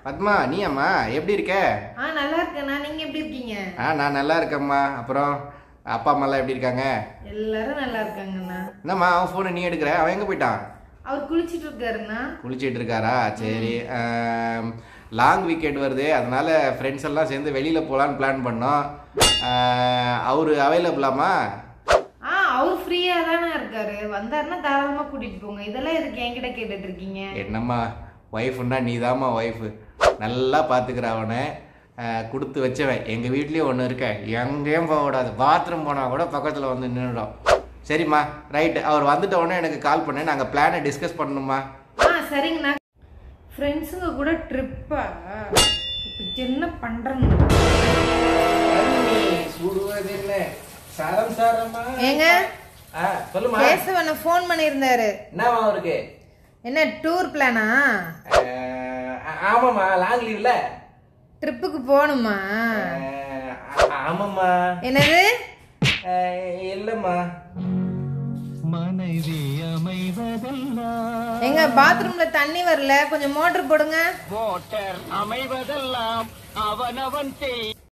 பத்மா நீ அம்மா எப்படி இருக்க ஆ நல்லா இருக்கேண்ணா நீங்க எப்படி இருக்கீங்க ஆ நான் நல்லா இருக்கேம்மா அப்புறம் அப்பா அம்மாலாம் எப்படி இருக்காங்க எல்லாரும் நல்லா இருக்காங்கண்ணா என்னம்மா அவன் ஃபோனை நீ எடுக்கிற அவன் எங்கே போயிட்டான் அவர் குளிச்சிட்டு இருக்காருண்ணா குளிச்சிட்டு இருக்காரா சரி லாங் வீக்கெண்ட் வருது அதனால ஃப்ரெண்ட்ஸ் எல்லாம் சேர்ந்து வெளியில் போகலான்னு பிளான் பண்ணோம் அவர் அவைலபிளாமா ஆ அவர் ஃப்ரீயா தானே இருக்காரு வந்தாருன்னா தாராளமா கூட்டிட்டு போங்க இதெல்லாம் எதுக்கு என்கிட்ட கேட்டுட்டு இருக்கீங்க என்னம்மா ஒய்ஃபுன்னா நீ தாம்மா ஒய்ஃபு நல்லா பார்த்துக்கிற அவனை அஹ், கொடுத்து வச்சவன் எங்கள் வீட்லேயும் ஒன்று இருக்க எங்கேயும் போகக்கூடாது பாத்ரூம் போனால் கூட பக்கத்தில் வந்து நின்றுடும் சரிம்மா ரைட்டு அவர் வந்துட்ட உடனே எனக்கு கால் பண்ணு நாங்கள் பிளானை டிஸ்கஸ் பண்ணணுமா ஆ சரிங்கண்ணா ஃப்ரெண்ட்ஸுங்க கூட ட்ரிப்பா இப்போ என்ன பண்றேங்க சுடுவதில்லை சாரம் சாரமா ஏங்க ஆ சொல்லுமா கேசவனை ஃபோன் பண்ணியிருந்தாரு என்னவா அவருக்கு என்ன டூர் பிளானா அஹ், ஆமாம்மா லாங் லீவ்ல ட்ரிப்புக்கு போகணுமா ஆமாம்மா என்னது அஹ், இல்லைம்மா மனைவி அமைவதெல்லாம் எங்க பாத்ரூம்ல தண்ணி வரல கொஞ்சம் மோட்டர் போடுங்க மோட்டார் அமைவதெல்லாம் அவனவன் செய்